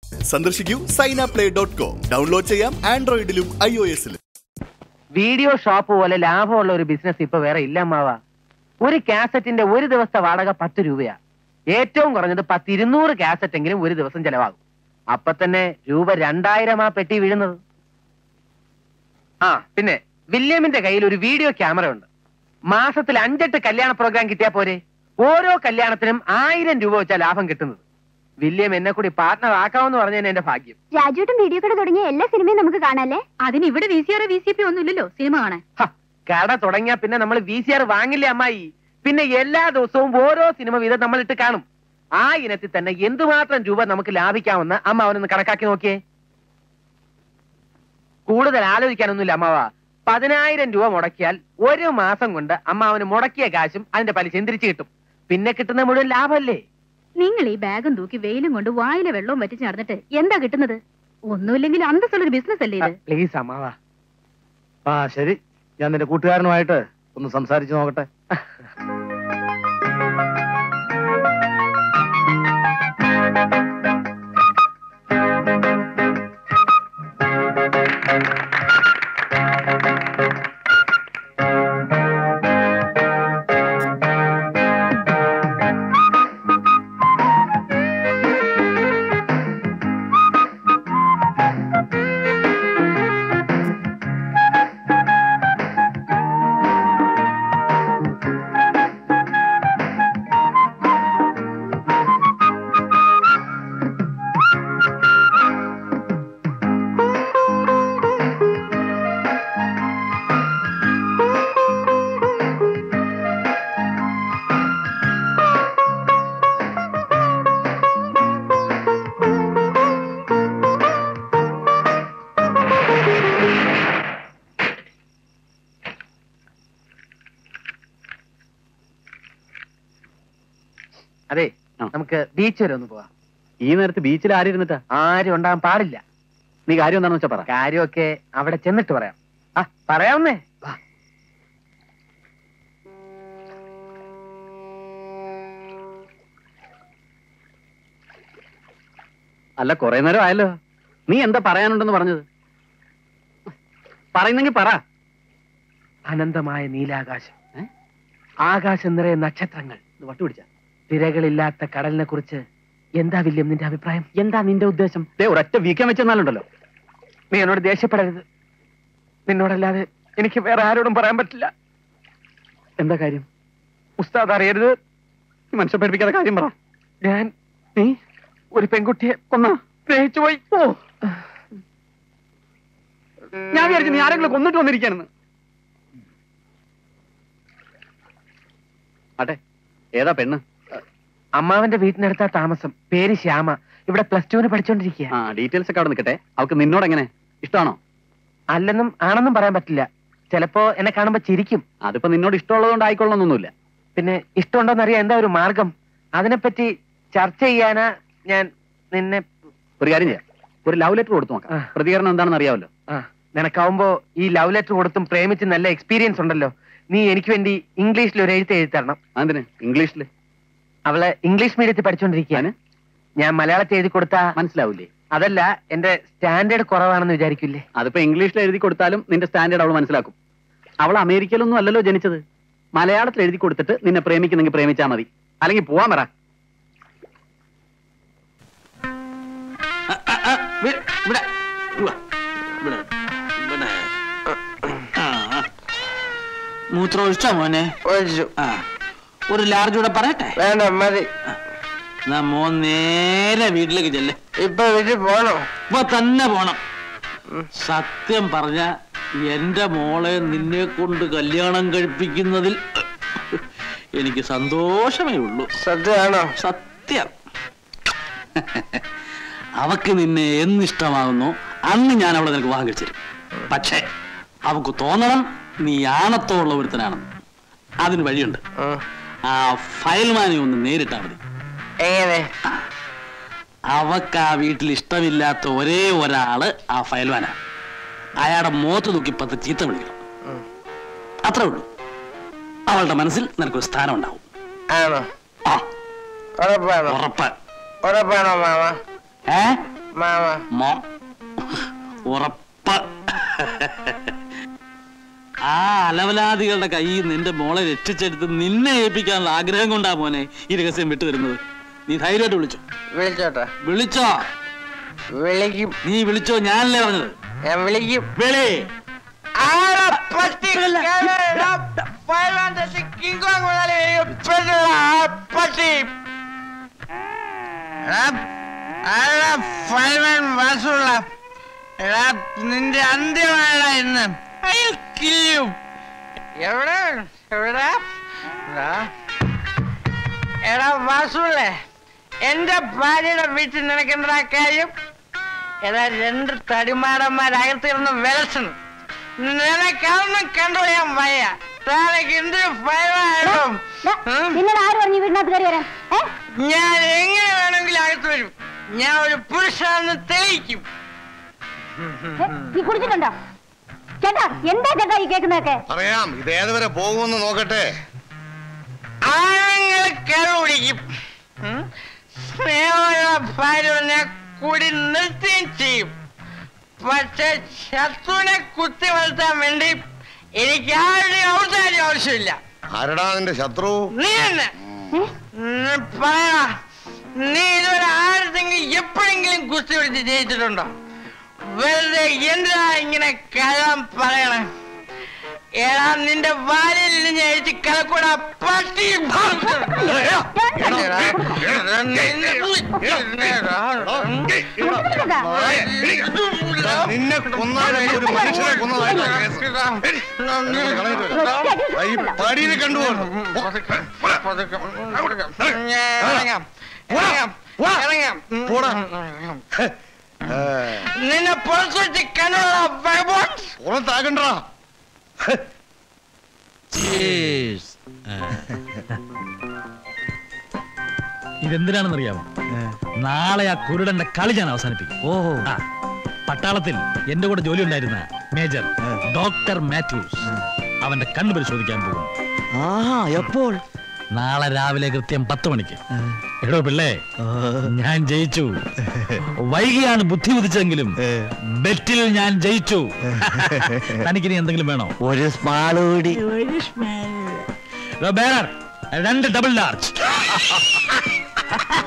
സന്ദർശിക്കൂ Saina play dot com download ചെയ്യാം ആൻഡ്രോയിഡിലും ഐ ഒ എസിലും വീഡിയോ ഷോപ്പ് പോലെ ലാഭമുള്ള ഒരു ബിസിനസ് ഇപ്പൊ വേറെ ഇല്ല അമ്മാവ ഒരു കാസറ്റിന്റെ ഒരു ദിവസത്തെ വാടക പത്ത് രൂപയാ ഏറ്റവും കുറഞ്ഞത് പത്ത് ഇരുന്നൂറ് കാസറ്റ് എങ്കിലും ഒരു ദിവസം ചെലവാകും അപ്പൊ തന്നെ രൂപ രണ്ടായിരം ആ പെട്ടി വീഴുന്നത് ആ പിന്നെ വില്യമിന്റെ കയ്യിൽ ഒരു വീഡിയോ ക്യാമറ ഉണ്ട് മാസത്തിൽ അഞ്ചെട്ട് കല്യാണ പ്രോഗ്രാം കിട്ടിയാ പോരെ ഓരോ കല്യാണത്തിനും ആയിരം രൂപ വെച്ചാ ലാഭം കിട്ടുന്നത് വില്യം എന്നെ കൂടി പാർട്ട്ണർ ആക്കാമെന്ന് പറഞ്ഞതിന് എന്റെ ഭാഗ്യം രാജുവേട്ടൻ വീഡിയോ കട തുടങ്ങിയ എല്ലാ സിനിമയും നമുക്ക് കാണാല്ലേ അതിന് ഇവിടെ V C R V C P ഒന്നും ഇല്ലല്ലോ സിനിമ കാണാൻ ഹ, കട തുടങ്ങിയാ പിന്നെ നമ്മൾ വി സി ആർ വാങ്ങില്ലേ അമ്മായി പിന്നെ എല്ലാ ദിവസവും ഓരോ സിനിമ വീതം നമ്മൾ ഇട്ട് കാണും ആ ഇനത്തിൽ തന്നെ എന്തുമാത്രം രൂപ നമുക്ക് ലാഭിക്കാമെന്ന് അമ്മ അവനൊന്ന് കണക്കാക്കി നോക്കിയേ കൂടുതൽ ആലോചിക്കാനൊന്നുമില്ല അമ്മാവ പതിനായിരം രൂപ മുടക്കിയാൽ ഒരു മാസം കൊണ്ട് അമ്മ അവന് മുടക്കിയ കാശും അതിന്റെ പലിശയും തിരിച്ചു കിട്ടും പിന്നെ കിട്ടുന്ന മുഴുവൻ ലാഭമല്ലേ നിങ്ങൾ ഈ ബാഗും തൂക്കി വെയിലും കൊണ്ട് വായിലെ വെള്ളവും വറ്റിച്ച് നടന്നിട്ട് എന്താ കിട്ടുന്നത് ഒന്നുമില്ലെങ്കിൽ അന്തസ്സുള്ളൊരു ബിസിനസ് അല്ലേ ഇത് പ്ലീസ് അമ്മാവ ആ ശരി ഞാൻ നിന്റെ കൂട്ടുകാരനുമായിട്ട് ഒന്ന് സംസാരിച്ചു നോക്കട്ടെ അതെ ആ. നമുക്ക് ബീച്ച് വരെ ഒന്ന് പോവാം ഈ നേരത്ത് ബീച്ചിൽ ആരിരുന്നിട്ടാ ആരും ഉണ്ടാകാൻ പാടില്ല നീ കാര്യം എന്താണെന്ന് വെച്ചാ പറ കാര്യമൊക്കെ അവിടെ ചെന്നിട്ട് പറയാം ആ പറയാവുന്നേ അല്ല കുറെ നേരം ആയല്ലോ നീ എന്താ പറയാനുണ്ടെന്ന് പറഞ്ഞത് പറയുന്നെങ്കി പറ അനന്തമായ നീലാകാശം ഏ? ആകാശം നിറയെ നക്ഷത്രങ്ങൾ ഇത് വട്ടുപിടിച്ച തിരകളില്ലാത്ത കടലിനെ കുറിച്ച് എന്താ വില്യം നിന്റെ അഭിപ്രായം എന്താ നിന്റെ ഉദ്ദേശം ദേ ഒരൊറ്റ വീക്കം വെച്ചെന്നാലുണ്ടല്ലോ നീ എന്നോട് ദേഷ്യപ്പെടരുത് നിന്നോടല്ലാതെ എനിക്ക് വേറെ ആരോടും പറയാൻ പറ്റില്ല എന്താ കാര്യം ഉസ്താദ് അറിയരുത് നീ മനുഷ്യ പഠിപ്പിക്കാത്ത കാര്യം പറ ഞാൻ നീ ഒരു പെൺകുട്ടിയെ കൊന്ന സ്നേഹിച്ചു പോയി ഓ ഞാൻ വിചാരിച്ചു നീ ആരെങ്കിലും കൊന്നിട്ട് വന്നിരിക്കാനെന്ന് അതെ ഏതാ പെണ്ണ് അമ്മാവന്റെ വീട്ടിനടുത്താ താമസം പേര് ശ്യാമ ഇവിടെ പ്ലസ് ടുവിന് പഠിച്ചോണ്ടിരിക്കുക ആ ഡീറ്റെയിൽസ് ഒക്കെ അവിടെ നിൽക്കട്ടെ അവൾക്ക് നിന്നോട് എങ്ങനെ ഇഷ്ടമാണോ അല്ലെന്നും ആണെന്നും പറയാൻ പറ്റില്ല ചിലപ്പോ എന്നെ കാണുമ്പോ ചിരിക്കും അതിപ്പോ നിന്നോട് ഇഷ്ടമുള്ളതുകൊണ്ട് ആയിക്കൊള്ളണമെന്നൊന്നുമില്ല പിന്നെ ഇഷ്ടമുണ്ടോന്ന് അറിയാൻ എന്താ ഒരു മാർഗം അതിനെപ്പറ്റി ചർച്ച ചെയ്യാനാ ഞാൻ നിന്നെ ഒരു കാര്യം ചെയ്യാം ഒരു ലവ് ലെറ്റർ കൊടുത്തു നോക്കാം ആ. പ്രതികരണം എന്താണെന്ന് അറിയാമല്ലോ ആ നിനക്കാവുമ്പോ ഈ ലവ് ലെറ്റർ കൊടുത്തും പ്രേമിച്ച് നല്ല എക്സ്പീരിയൻസ് ഉണ്ടല്ലോ നീ എനിക്ക് വേണ്ടി ഇംഗ്ലീഷിൽ ഒരു എഴുത്ത് എഴുതി തരണം അതിന് ഇംഗ്ലീഷിൽ അവള് ഇംഗ്ലീഷ് മീഡിയത്തിൽ പഠിച്ചോണ്ടിരിക്കുകയാണ് ഞാൻ മലയാളത്തിൽ എഴുതി കൊടുത്താ മനസ്സിലാവൂലേ അതല്ല എന്റെ സ്റ്റാൻഡേർഡ് കുറവാണെന്ന് വിചാരിക്കില്ലേ അതിപ്പോ ഇംഗ്ലീഷിൽ എഴുതി കൊടുത്താലും നിന്റെ സ്റ്റാൻഡേർഡ് അവൾ മനസ്സിലാക്കും അവൾ അമേരിക്കയിലൊന്നും അല്ലല്ലോ ജനിച്ചത് മലയാളത്തിൽ എഴുതി കൊടുത്തിട്ട് നിന്നെ പ്രേമിക്കുന്നെങ്കിൽ പ്രേമിച്ചാ മതി അല്ലെങ്കിൽ പോവാൻ പറ ഇവിടെ ഇവിടെ ഉവ്വ. ഇവിടെ ഇവിടെ ആ. മൂത്രം ഒഴിച്ചോ മോനെ ഒഴിച്ചു ആ ഒരു ലാർജ് കൂടെ പറയട്ടെ വേണ്ട മതി എന്നാ മോൻ നേരെ വീട്ടിലേക്ക് ചെല്ലേ ഇപ്പൊ വീട്ടിൽ പോണോ ഇപ്പൊ തന്നെ പോണം സത്യം പറഞ്ഞ എന്റെ മോളെ നിന്നെ കൊണ്ട് കല്യാണം കഴിപ്പിക്കുന്നതിൽ എനിക്ക് സന്തോഷമേ ഉള്ളൂ സത്യമാണോ സത്യം അവക്ക് നിന്നെ എന്നിഷ്ടമാകുന്നു അന്ന് ഞാൻ അവളെ നിനക്ക് വിവാഹം കഴിച്ചു തരും പക്ഷേ അവക്ക് തോന്നണം നീ ആണത്തോള്ള ഒരുത്തനാണെന്ന് അതിന് വഴിയുണ്ട് ഉം. ആ ഫയൽമാനെ ഒന്ന് നേരിട്ടാ മതി എങ്ങനെ അവക്ക് ആ വീട്ടിൽ ഇഷ്ടമില്ലാത്ത ഒരേ ഒരാള് ആ ഫയൽമാനാണ് അയാളുടെ മോത്ത് തൂക്കി പത്ത് ചീത്ത വിളിക്കണം ഉം. അത്രേ ഉള്ളൂ അവളുടെ മനസ്സിൽ നിനക്കൊരു സ്ഥാനം ഉണ്ടാവും ആണോ ആ ഉറപ്പാണോ ഉറപ്പ് ഉറപ്പാണോ മാമ ഏ മാമ മോ ഉറപ്പ് ആ അലവലാദികളുടെ കയ്യിൽ നിന്റെ മോളെ രക്ഷിച്ചെടുത്ത് നിന്നെ ഏൽപ്പിക്കാനുള്ള ആഗ്രഹം കൊണ്ടാ മോനെ ഈ രഹസ്യം വിട്ടു തരുന്നത് നീ ധൈര്യമായിട്ട് വിളിച്ചോ വിളിച്ചോട്ടെ വിളിച്ചോ വിളിക്കും നീ വിളിച്ചോ ഞാനല്ലേ പറഞ്ഞത് ഞാൻ വിളിക്കും വിളി ആടാ പട്ടി കേളടാ, പൈലാന്റെ കിങ് കോങ് മുതലാളി പെണ്ണുള്ള ആ പട്ടി എടാ, ആടാ പൈൽവാൻ വാസുള്ള എടാ നിന്റെ അന്ത്യമാണ ഇന്ന് അയ്യോ കില്ലു എവിടെ എവിടെ എടാ, എടാ വാസുള്ളേ എന്റെ ഭാര്യയുടെ വീട്ടിൽ നിനക്ക് എന്താ കാര്യം എടാ രണ്ട് തടിമാടന്മാരകത്തിരുന്ന് വിലസണം നിനക്കൊന്നും കണ്ടുപോയാൻ വയ്യ താനക്ക് എന്തൊരു ഭയമായിട്ടും നിങ്ങൾ ആര് പറഞ്ഞു വീടിനകത്ത് കയറി വരാൻ ഏ? ഞാൻ എങ്ങനെ വേണമെങ്കിലും അകത്ത് വരും ഞാൻ ഒരു പുരുഷാണെന്ന് തെളിയിക്കും ഏ, നീ കുടിച്ചിട്ടുണ്ടോ ചേട്ടാ എന്താ ചേട്ടാ ഈ കേൾക്കുന്നതൊക്കെ അറിയാം ഇത് ഏതുവരെ പോകുമെന്ന് നോക്കട്ടെ ആണുങ്ങൾ കരുപിടിക്കും ഉം? സ്നേഹമുള്ള ഭാര്യ ഞാൻ കൂടി നിർത്തുകയും ചെയ്യും പക്ഷെ ശത്രുവിനെ കുത്തി വളർത്താൻ വേണ്ടി എനിക്ക് ആരുടെയും ഔദാര്യം ആവശ്യമില്ല ആരടാ നിന്റെ ശത്രു നീ തന്നെ നീ പറയടാ നീ ഇതുവരെ ആരുടെങ്കിലും എപ്പോഴെങ്കിലും കുസ്തി പിടിച്ച് ജയിച്ചിട്ടുണ്ടോ വെറുതെ എന്താ ഇങ്ങനെ കളം പറയണേ ഏടാ നിന്റെ വാലിൽ നിന്ന് എഴുതി കലക്കൂടാ പട്ടി നിന്നെ കൊന്നാലും ഒരു മനുഷ്യനെ കൊന്നതായിട്ടാ കേസ്. ഈ പടിയിൽ കണ്ടുപോകണം പോടാ. നിന്നെ പുറത്തു വെച്ച് കണ്ണുള്ള വൈബോട്ട് പുറത്താകണ്ടാ ഇതെന്തിനാണെന്നറിയാമോ നാളെ ആ കുരുടന്റെ കളി ഞാൻ അവസാനിപ്പിക്കും ഓഹോ പട്ടാളത്തിൽ എന്റെ കൂടെ ജോലി ഉണ്ടായിരുന്ന മേജർ ഡോക്ടർ മാത്യൂസ് അവന്റെ കണ്ണ് പരിശോധിക്കാൻ പോകും എപ്പോൾ നാളെ രാവിലെ കൃത്യം പത്ത് മണിക്ക് എടോ പിള്ളേ ഞാൻ ജയിച്ചു വൈകിയാണ് ബുദ്ധി ഉദിച്ചെങ്കിലും ബെറ്റിൽ ഞാൻ ജയിച്ചു തനിക്കിനി എന്തെങ്കിലും വേണോ ഒരു സ്മാള് കൂടി എടോ, ബേരർ, രണ്ട് ഡബിൾ ലാർജ്